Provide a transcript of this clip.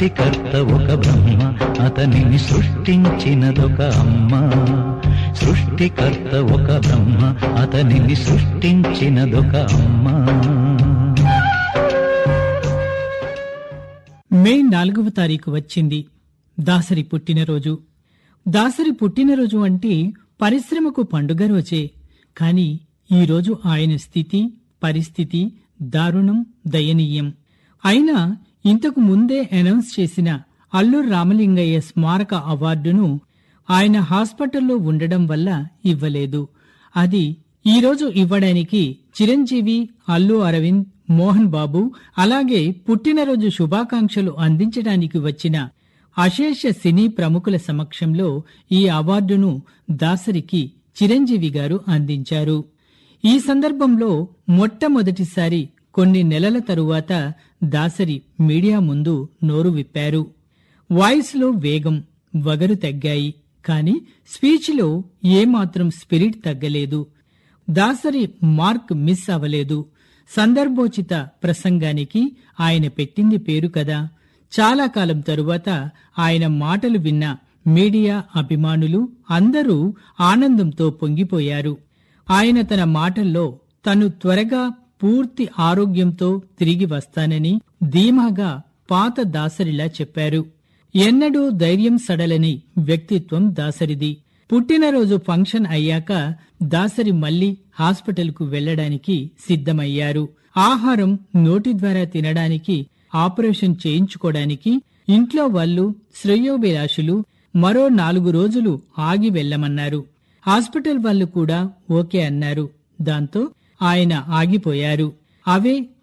సృష్టికర్త ఒక బ్రహ్మ అతనిని సృష్టించినదొక అమ్మ సృష్టికర్త ఒక బ్రహ్మ అతనిని సృష్టించినదొక అమ్మ మే నాలుగవ తారీఖు వచ్చింది దాసరి పుట్టినరోజు దాసరి పుట్టినరోజు అంటే పరిశ్రమకు పండుగ రోజే కాని ఈరోజు ఆయన స్థితి పరిస్థితి దారుణం దయనీయం అయినా ఇంతకు ముందే అనౌన్స్ చేసిన అల్లూరు రామలింగయ్య స్మారక అవార్డును ఆయన హాస్పిటల్లో ఉండడం వల్ల ఇవ్వలేదు అది ఈరోజు ఇవ్వడానికి చిరంజీవి అల్లు అరవింద్ మోహన్ బాబు అలాగే పుట్టినరోజు శుభాకాంక్షలు అందించడానికి వచ్చిన అశేష సినీ ప్రముఖుల సమక్షంలో ఈ అవార్డును దాసరికి చిరంజీవి గారు అందించారు ఈ సందర్భంలో మొట్టమొదటిసారి కొన్ని నెలల తరువాత దాసరి మీడియా ముందు నోరు విప్పారు వాయిస్లో వేగం వగరు తగ్గాయి కాని స్పీచ్లో ఏమాత్రం స్పిరిట్ తగ్గలేదు దాసరి మార్క్ మిస్ అవ్వలేదు సందర్భోచిత ప్రసంగానికి ఆయన పెట్టింది పేరు కదా చాలా కాలం తరువాత ఆయన మాటలు విన్న మీడియా అభిమానులు అందరూ ఆనందంతో పొంగిపోయారు ఆయన తన మాటల్లో తను త్వరగా పూర్తి ఆరోగ్యంతో తిరిగి వస్తానని ధీమాగా పాత దాసరిలా చెప్పారు ఎన్నడూ ధైర్యం సడలని వ్యక్తిత్వం దాసరిది పుట్టినరోజు ఫంక్షన్ అయ్యాక దాసరి మళ్లీ హాస్పిటల్కు వెళ్లడానికి సిద్ధమయ్యారు ఆహారం నోటి ద్వారా తినడానికి ఆపరేషన్ చేయించుకోవడానికి ఇంట్లో వాళ్ళు శ్రేయోభిలాషులు మరో నాలుగు రోజులు ఆగి వెళ్లమన్నారు హాస్పిటల్ వాళ్ళు కూడా ఓకే అన్నారు దాంతో ఆయన ఆగిపోయారు అవే